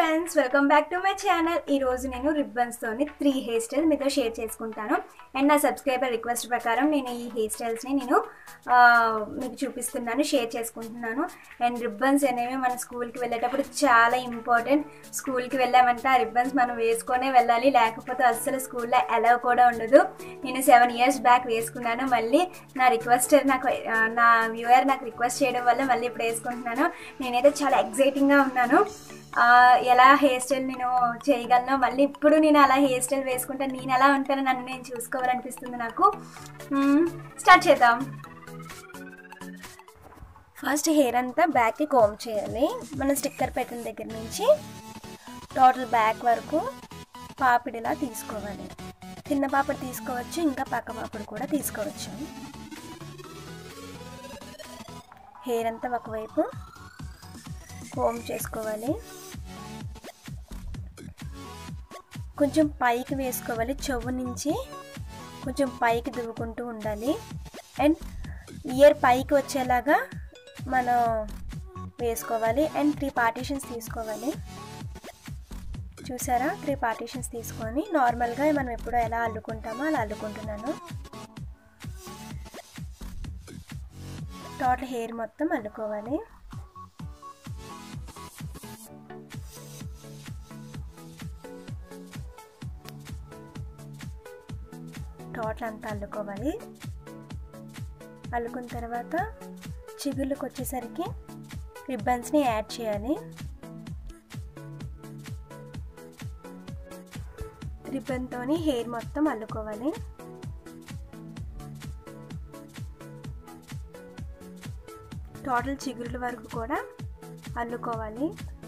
friends welcome back to my channel ఈ రోజు నేను రిబ్బన్స్ తోని త్రీ హెయిర్ స్టైల్ మీతో షేర్ చేసుకుంటాను అండ్ నా సబ్స్క్రైబర్ రిక్వెస్ట్ ప్రకారం నేను ఈ హెయిర్ స్టైల్స్ని నేను ఆ, మీకు చూపిస్తున్నాను షేర్ చేసుకుంటున్నాను అండ్ రిబ్బన్స్ అనేవి మన స్కూల్కి వెళ్ళేటప్పుడు చాలా ఇంపార్టెంట్ స్కూల్కి వెళ్ళామంటే ఆ రిబ్బన్స్ మనం వేసుకొనే వెళ్ళాలి లేకపోతే అస్సలు స్కూల్లో అలవ్ కూడా ఉండదు నేను సెవెన్ ఇయర్స్ బ్యాక్ వేసుకున్నాను మళ్ళీ నా రిక్వెస్ట్ నాకు ఆ, నా వ్యూయర్ నాకు రిక్వెస్ట్ చేయడం వల్ల మళ్ళీ ఇప్పుడు వేసుకుంటున్నాను నేనైతే చాలా ఎగ్జైటింగ్గా ఉన్నాను ఆ, ఎలా హెయిర్ స్టైల్ నేను చేయగలను మళ్ళీ ఇప్పుడు నేను అలా హెయిర్ స్టైల్ వేసుకుంటే నేను ఎలా ఉంటానో నన్ను నేను చూసుకోవాలనిపిస్తుంది నాకు మ్మ్, స్టార్ట్ చేద్దాం ఫస్ట్ హెయిర్ అంతా బ్యాక్కి కోమ్ చేయాలి మన స్టిక్కర్ పెట్టిన దగ్గర నుంచి టోటల్ బ్యాక్ వరకు పాపిడిలా తీసుకోవాలి చిన్న పాపిడి తీసుకోవచ్చు ఇంకా పక్క పాపిడి కూడా తీసుకోవచ్చు హెయిర్ అంతా ఒకవైపు కోమ్ చేసుకోవాలి కొంచెం పైకి వేసుకోవాలి చెవు నుంచి కొంచెం పైకి దువ్వుకుంటూ ఉండాలి అండ్ ఇయర్ పైకి వచ్చేలాగా మనం వేసుకోవాలి అండ్ త్రీ పార్టీషన్స్ తీసుకోవాలి చూసారా త్రీ పార్టీషన్స్ తీసుకొని నార్మల్గా మనం ఎప్పుడో ఎలా అల్లుకుంటామో అలా అల్లుకుంటున్నాను టోటల్ హెయిర్ మొత్తం అల్లుకోవాలి టోటల్ అంతా అల్లుకోవాలి అల్లుకున్న తర్వాత చిగుళ్ళకి వచ్చేసరికి రిబ్బన్స్ని యాడ్ చేయాలి రిబ్బన్తోని హెయిర్ మొత్తం అల్లుకోవాలి టోటల్ చిగురుల వరకు కూడా అల్లుకోవాలి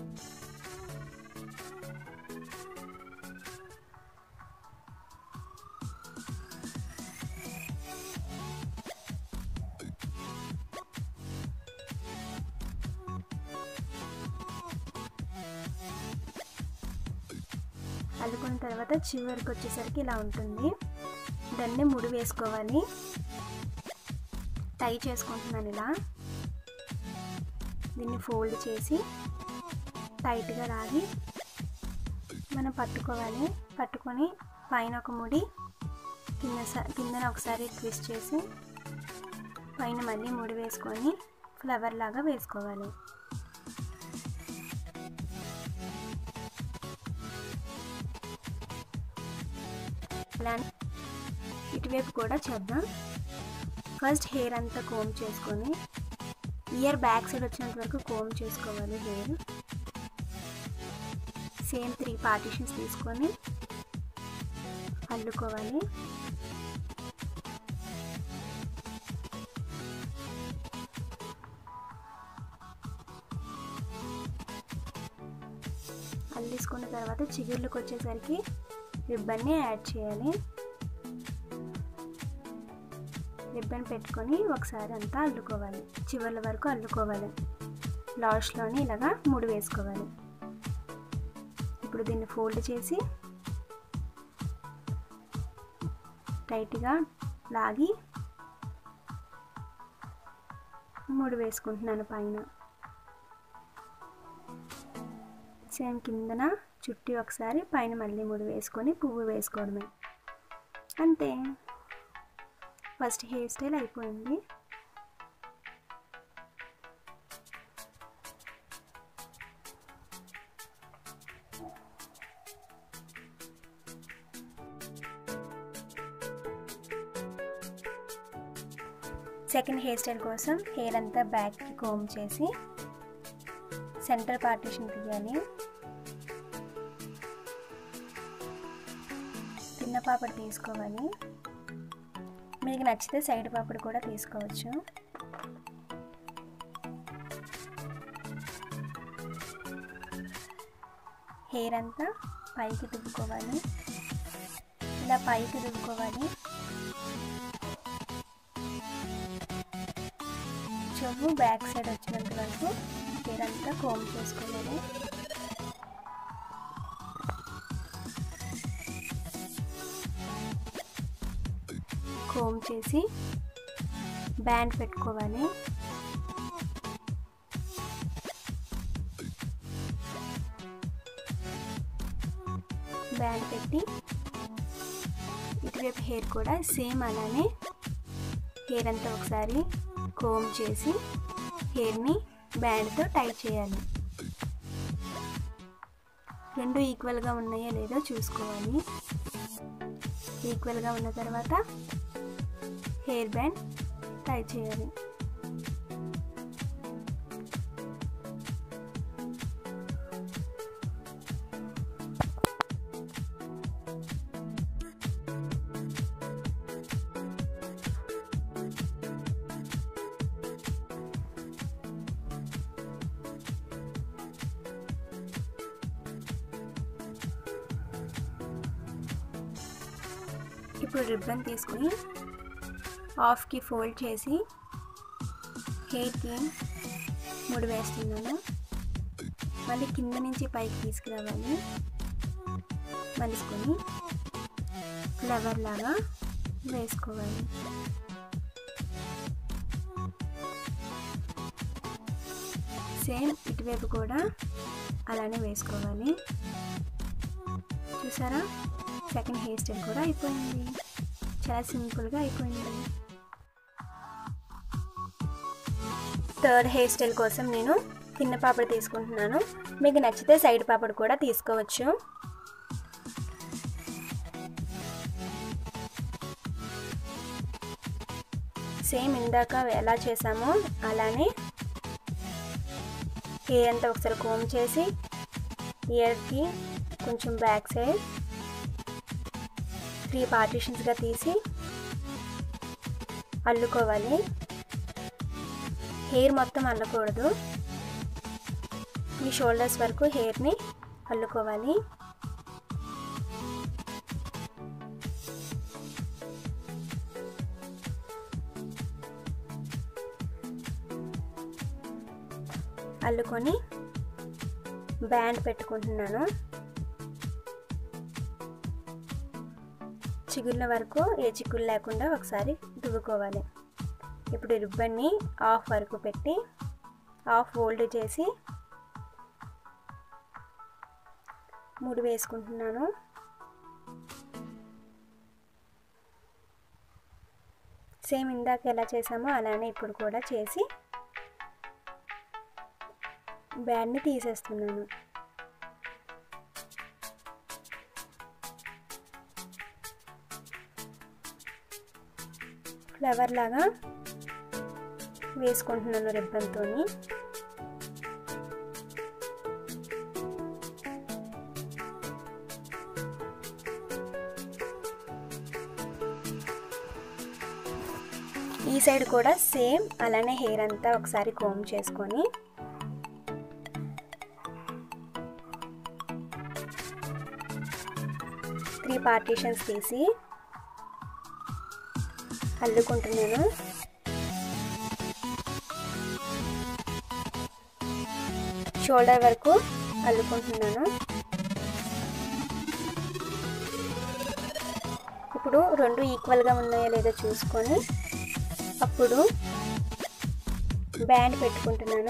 అల్లుకున్న తర్వాత చివరికి వచ్చేసరికి ఇలా ఉంటుంది దాన్ని ముడి వేసుకోవాలి టై చేసుకుంటున్నాను ఇలా దీన్ని ఫోల్డ్ చేసి టైట్గా రాగి మనం పట్టుకోవాలి పట్టుకొని పైన ఒక ముడి కింద కిందన ఒకసారి ట్విస్ట్ చేసి పైన మళ్ళీ ముడి వేసుకొని ఫ్లవర్ లాగా వేసుకోవాలి అలానే ఇటువైపు కూడా చేద్దాం ఫస్ట్ హెయిర్ అంతా కోమ్ చేసుకొని ఇయర్ బ్యాక్ సైడ్ వచ్చినంత వరకు కోమ్ చేసుకోవాలి హెయిర్ సేమ్ త్రీ పార్టీషన్స్ తీసుకొని అల్లుకోవాలి అల్లేసుకున్న తర్వాత చిగుర్లకు వచ్చేసరికి రిబ్బన్ని యాడ్ చేయాలి రిబ్బన్ పెట్టుకొని ఒకసారి అంతా అల్లుకోవాలి చివర్ల వరకు అల్లుకోవాలి లాస్ట్లోని ఇలాగా ముడి వేసుకోవాలి ఇప్పుడు దీన్ని ఫోల్డ్ చేసి టైట్గా లాగి ముడి వేసుకుంటున్నాను పైన సేమ్ కిందన చుట్టి ఒకసారి పైన మళ్ళీ ముడి వేసుకొని పువ్వు వేసుకోవడమే అంతే ఫస్ట్ హెయిర్ స్టైల్ అయిపోయింది సెకండ్ హెయిర్ స్టైల్ కోసం హెయిర్ అంతా బ్యాక్కి కోమ్ చేసి సెంటర్ పార్టీషన్ తీయాలి చిన్న పాపడి తీసుకోవాలి మీకు నచ్చితే సైడ్ పాపడి కూడా తీసుకోవచ్చు హెయిర్ అంతా పైకి దువ్వుకోవాలి ఇలా పైకి దువ్వుకోవాలి చెవు బ్యాక్ సైడ్ వచ్చినంత వరకు హెయిర్ అంతా కోమ్ చేసుకోవాలి కోమ్ చేసి బ్యాండ్ పెట్టుకోవాలి బ్యాండ్ పెట్టి ఇటువైపు హెయిర్ కూడా సేమ్ అలానే హెయిర్ అంతా ఒకసారి కోమ్ చేసి హెయిర్ని బ్యాండ్తో టైట్ చేయాలి రెండు ఈక్వల్గా ఉన్నాయో లేదో చూసుకోవాలి ఈక్వల్గా ఉన్న తర్వాత హెయిర్ బ్యాండ్ టైట్ చేయాలి ఇప్పుడు రిబ్బన్ తీసుకుని హాఫ్కి ఫోల్డ్ చేసి హెయిర్కి ముడి వేస్తున్నాను మళ్ళీ కింద నుంచి పైకి తీసుకురావాలి మలుసుకొని ఫ్లవర్ లాగా వేసుకోవాలి సేమ్ ఇటువైపు కూడా అలానే వేసుకోవాలి చూసారా సెకండ్ హెయిర్ స్టైల్ కూడా అయిపోయింది చాలా సింపుల్గా అయిపోయింది థర్డ్ హెయిర్ స్టైల్ కోసం నేను చిన్న పాపడు తీసుకుంటున్నాను మీకు నచ్చితే సైడ్ పాపడు కూడా తీసుకోవచ్చు సేమ్ ఇందాక ఎలా చేసామో అలానే హెయిర్ అంతా ఒకసారి కోమ్ చేసి ఇయర్కి కొంచెం బ్యాక్ సైడ్ త్రీ పార్టీషన్స్గా తీసి అల్లుకోవాలి హెయిర్ మొత్తం అల్లకూడదు ఈ షోల్డర్స్ వరకు హెయిర్ని అల్లుకోవాలి అల్లుకొని బ్యాండ్ పెట్టుకుంటున్నాను చిగుళ్ళ వరకు ఏ చిక్కులు లేకుండా ఒకసారి దువ్వుకోవాలి ఇప్పుడు రిబ్బన్ని ఆఫ్ వరకు పెట్టి ఆఫ్ ఫోల్డ్ చేసి ముడి వేసుకుంటున్నాను సేమ్ ఇందాక ఎలా చేసామో అలానే ఇప్పుడు కూడా చేసి బ్యాండ్ని తీసేస్తున్నాను ఫ్లవర్ లాగా వేసుకుంటున్నాను రిబ్బన్తో ఈ సైడ్ కూడా సేమ్ అలానే హెయిర్ అంతా ఒకసారి కోమ్ చేసుకొని త్రీ పార్టీషన్స్ తీసి అల్లుకుంటున్నాను షోల్డర్ వరకు అల్లుకుంటున్నాను ఇప్పుడు రెండు ఈక్వల్గా ఉన్నాయో లేదో చూసుకొని అప్పుడు బ్యాండ్ పెట్టుకుంటున్నాను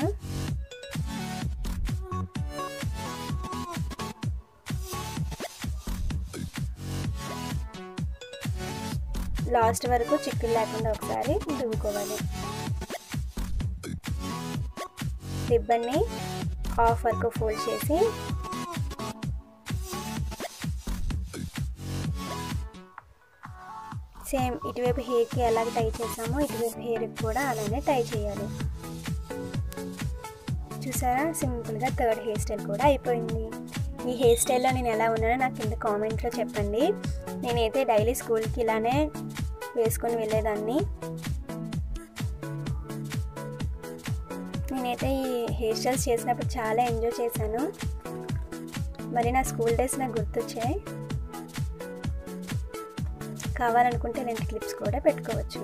లాస్ట్ వరకు చిక్కులు లేకుండా ఒకసారి దువ్వుకోవాలి రిబ్బన్ని హాఫ్ వరకు ఫోల్డ్ చేసి సేమ్ ఇటువైపు హెయిర్కి ఎలాగ టై చేసామో ఇటువైపు హెయిర్కి కూడా అలానే టై చేయాలి చూసారా సింపుల్గా థర్డ్ హెయిర్ స్టైల్ కూడా అయిపోయింది ఈ హెయిర్ స్టైల్లో నేను ఎలా ఉన్నానో నాకు కింద కామెంట్లో చెప్పండి నేనైతే డైలీ స్కూల్కి ఇలానే వేసుకొని వెళ్ళేదాన్ని నేనైతే ఈ హెయిర్ స్టైల్స్ చేసినప్పుడు చాలా ఎంజాయ్ చేశాను మరి నా స్కూల్ డేస్ నాకు గుర్తొచ్చాయి కావాలనుకుంటే ఇలాంటి క్లిప్స్ కూడా పెట్టుకోవచ్చు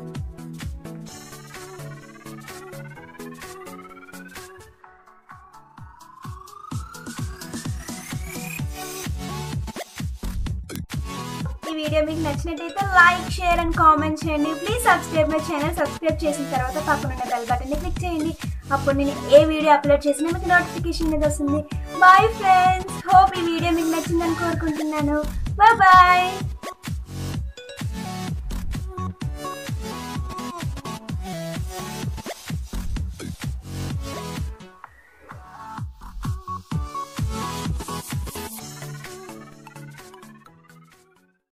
ఈ వీడియో మీకు నచ్చినట్టయితే లైక్ షేర్ అండ్ కామెంట్ చేయండి please subscribe my channel subscribe చేసిన తర్వాత పక్కన ఉన్న బెల్ బటన్ని క్లిక్ చేయండి అప్పుడు నేను ఏ వీడియో అప్లోడ్ చేసినా మీకు నోటిఫికేషన్ అనేది వస్తుంది బాయ్ ఫ్రెండ్స్ హోప్ ఈ వీడియో మీకు నచ్చిందని కోరుకుంటున్నాను బాయ్